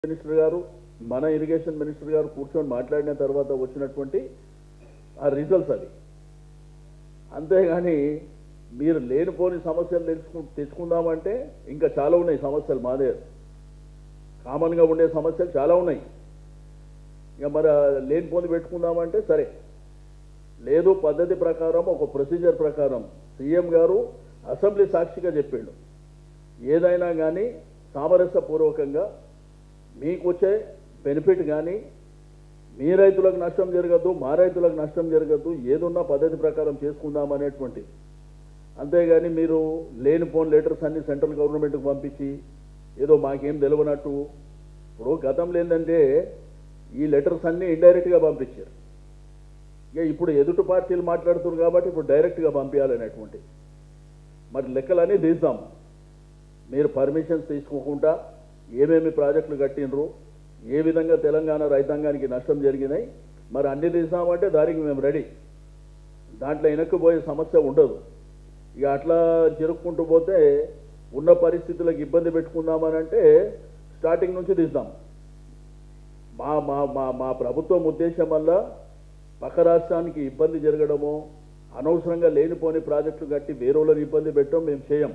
minister గారు మన irrigation minister గారు కూర్చొని మాట్లాడిన తర్వాత వచ్చినటువంటి ఆ రిజల్ట్స్ అవి అంతేగాని మీరు లేనిపోని సమస్యలు తెలుసుకు తెచ్చుకుందామంటే ఇంకా చాలా ఉన్నాయి సమస్యలు మాదే కామన్గా ఉండే సమస్యలు చాలా ఉన్నాయి ఇక మరి ఆ లేనిపోని పెట్టుకుందామంటే సరే లేదు పద్ధతి ప్రకారం ఒక ప్రొసీజర్ ప్రకారం సీఎం గారు అసెంబ్లీ సాక్షిగా చెప్పిండు ఏదైనా కానీ సామరస్యపూర్వకంగా మీకు వచ్చే బెనిఫిట్ కానీ మీ రైతులకు నష్టం జరగద్దు మా రైతులకు నష్టం జరగద్దు ఏదున్నా పద్ధతి ప్రకారం చేసుకుందాం అనేటువంటి అంతేగాని మీరు లేనిపోని లెటర్స్ అన్ని సెంట్రల్ గవర్నమెంట్కి పంపించి ఏదో మాకేం తెలియనట్టు ఇప్పుడు గతంలో ఏంటంటే ఈ లెటర్స్ అన్నీ ఇండైరెక్ట్గా పంపించారు ఇక ఇప్పుడు ఎదుటి పార్టీలు మాట్లాడుతున్నారు కాబట్టి ఇప్పుడు డైరెక్ట్గా పంపించాలనేటువంటి మరి లెక్కలన్నీ తీద్దాం మీరు పర్మిషన్స్ తీసుకోకుండా ఏమేమి ప్రాజెక్టులు కట్టినరు ఏ విధంగా తెలంగాణ రైతాంగానికి నష్టం జరిగినాయి మరి అన్ని తీసామంటే దానికి మేము రెడీ దాంట్లో వెనక్కిపోయే సమస్య ఉండదు ఇక అట్లా జరుపుకుంటూ పోతే ఉన్న పరిస్థితులకు ఇబ్బంది పెట్టుకుందామని అంటే స్టార్టింగ్ నుంచి తీద్దాం మా మా మా మా ప్రభుత్వం ఉద్దేశం వల్ల పక్క రాష్ట్రానికి ఇబ్బంది జరగడమో అనవసరంగా లేనిపోని ప్రాజెక్టులు కట్టి వేరేళ్ళని ఇబ్బంది పెట్టడం మేము చేయం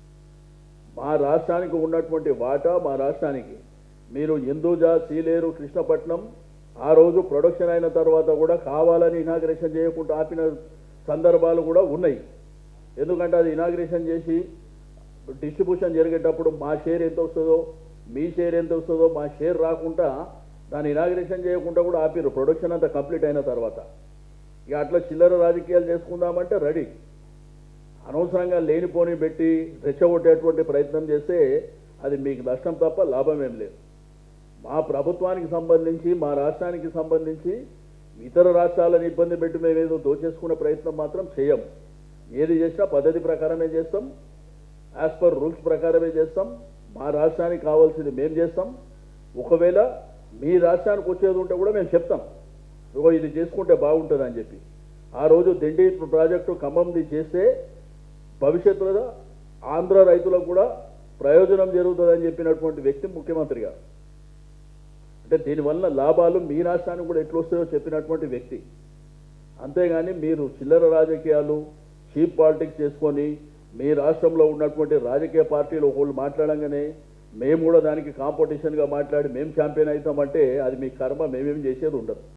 మా రాష్ట్రానికి ఉన్నటువంటి వాటా మా రాష్ట్రానికి మీరు ఎందుజా సీలేరు కృష్ణపట్నం ఆ రోజు ప్రొడక్షన్ అయిన తర్వాత కూడా కావాలని ఇనాగ్రేషన్ చేయకుండా ఆపిన సందర్భాలు కూడా ఉన్నాయి ఎందుకంటే అది ఇనాగ్రేషన్ చేసి డిస్ట్రిబ్యూషన్ జరిగేటప్పుడు మా షేర్ ఎంత వస్తుందో మీ షేర్ ఎంత వస్తుందో మా షేర్ రాకుండా దాన్ని ఇనాగ్రేషన్ చేయకుండా కూడా ఆపిరు ప్రొడక్షన్ అంతా కంప్లీట్ అయిన తర్వాత ఇక అట్లా చిల్లర రాజకీయాలు చేసుకుందామంటే రెడీ అనవసరంగా లేనిపోని పెట్టి రెచ్చగొట్టేటువంటి ప్రయత్నం చేస్తే అది మీకు నష్టం తప్ప లాభం ఏం లేదు మా ప్రభుత్వానికి సంబంధించి మా రాష్ట్రానికి సంబంధించి ఇతర రాష్ట్రాలను ఇబ్బంది పెట్టి మేము ఏదో దోచేసుకునే ప్రయత్నం మాత్రం చేయం ఏది చేసినా పద్ధతి ప్రకారమే చేస్తాం యాజ్ పర్ రూల్స్ ప్రకారమే చేస్తాం మా రాష్ట్రానికి కావాల్సింది మేము చేస్తాం ఒకవేళ మీ రాష్ట్రానికి వచ్చేది ఉంటే కూడా మేము చెప్తాం ఇగో ఇది చేసుకుంటే బాగుంటుంది అని చెప్పి ఆ రోజు దిండి ప్రాజెక్టు ఖమ్మంది చేస్తే భవిష్యత్తులో ఆంధ్ర రైతులకు కూడా ప్రయోజనం జరుగుతుందని చెప్పినటువంటి వ్యక్తి ముఖ్యమంత్రి గారు అంటే దీనివల్ల లాభాలు మీ రాష్ట్రానికి కూడా ఎట్లా వస్తాయో చెప్పినటువంటి వ్యక్తి అంతేగాని మీరు చిల్లర రాజకీయాలు చీప్ పాలిటిక్స్ చేసుకొని మీ రాష్ట్రంలో ఉన్నటువంటి రాజకీయ పార్టీలు ఒకళ్ళు మాట్లాడంగానే మేము కూడా దానికి కాంపిటీషన్గా మాట్లాడి మేము ఛాంపియన్ అవుతామంటే అది మీ కర్మ మేమేం చేసేది ఉండదు